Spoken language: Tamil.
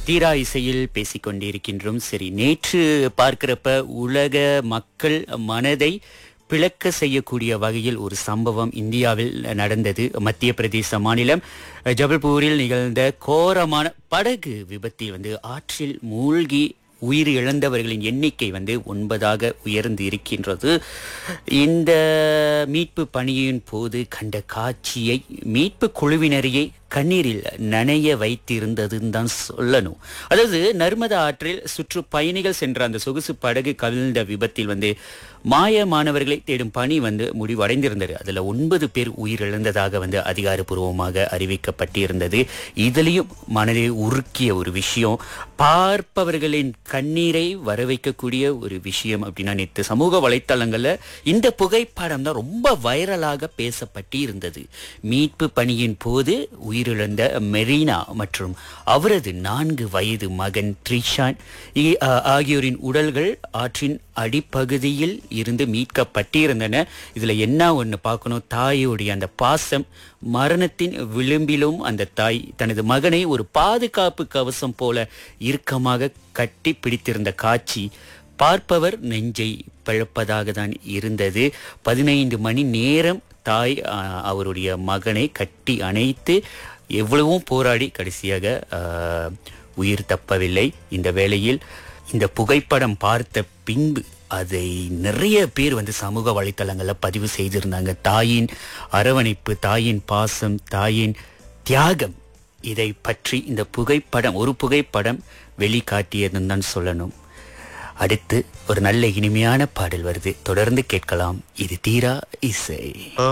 தீரா இசையில் பேசிக் கொண்டிருக்கின்றோம் சரி நேற்று பார்க்கிறப்ப உலக மக்கள் மனதை பிளக்க செய்யக்கூடிய வகையில் ஒரு சம்பவம் இந்தியாவில் நடந்தது மத்திய பிரதேச மாநிலம் ஜபல்பூரில் நிகழ்ந்த கோரமான படகு விபத்தில் வந்து ஆற்றில் மூழ்கி உயிர் இழந்தவர்களின் எண்ணிக்கை வந்து ஒன்பதாக உயர்ந்து இருக்கின்றது இந்த மீட்பு பணியின் போது கண்ட காட்சியை மீட்பு குழுவினரையே கண்ணீரில் நனைய வைத்திருந்ததுன்னு தான் சொல்லணும் அதாவது நர்மதா ஆற்றில் சுற்றுப்பயணிகள் சென்ற அந்த சொகுசு படகு கவிழ்ந்த விபத்தில் வந்து மாயமானவர்களை தேடும் பணி வந்து முடிவடைந்திருந்தது அதில் ஒன்பது பேர் உயிரிழந்ததாக வந்து அதிகாரப்பூர்வமாக அறிவிக்கப்பட்டிருந்தது இதுலேயும் மனதை உருக்கிய ஒரு விஷயம் பார்ப்பவர்களின் கண்ணீரை வர வைக்கக்கூடிய ஒரு விஷயம் அப்படின்னா நேற்று சமூக வலைத்தளங்களில் இந்த புகைப்படம் தான் ரொம்ப வைரலாக பேசப்பட்டு இருந்தது மீட்பு பணியின் போது உயிரிழந்த மெரினா மற்றும் அவரது நான்கு வயது மகன் த்ரிஷான் இ- ஆ- ஆகியோரின் உடல்கள் ஆற்றின் அடிப்பகுதியில் இருந்து மீட்கப்பட்டிருந்தன இதுல என்ன ஒன்று பார்க்கணும் தாயோடைய அந்த பாசம் மரணத்தின் விளிம்பிலும் அந்த தாய் தனது மகனை ஒரு பாதுகாப்பு கவசம் போல இறுக்கமாக கட்டி பிடித்திருந்த காட்சி பார்ப்பவர் நெஞ்சை பிளப்பதாக தான் இருந்தது பதினைந்து மணி நேரம் தாய் ஆ, அவருடைய மகனை கட்டி அணைத்து எவ்வளவும் போராடி கடைசியாக ஆ, உயிர் தப்பவில்லை இந்த வேளையில் இந்த புகைப்படம் பார்த்த பின்பு அதை நிறைய பேர் வந்து சமூக வலைத்தளங்களில் பதிவு செய்திருந்தாங்க தாயின் அரவணைப்பு தாயின் பாசம் தாயின் தியாகம் இதை பற்றி இந்த புகைப்படம் ஒரு புகைப்படம் வெளிக்காட்டியதுன்னு தான் சொல்லணும் அடுத்து ஒரு நல்ல இனிமையான பாடல் வருது தொடர்ந்து கேட்கலாம் இது தீரா இசை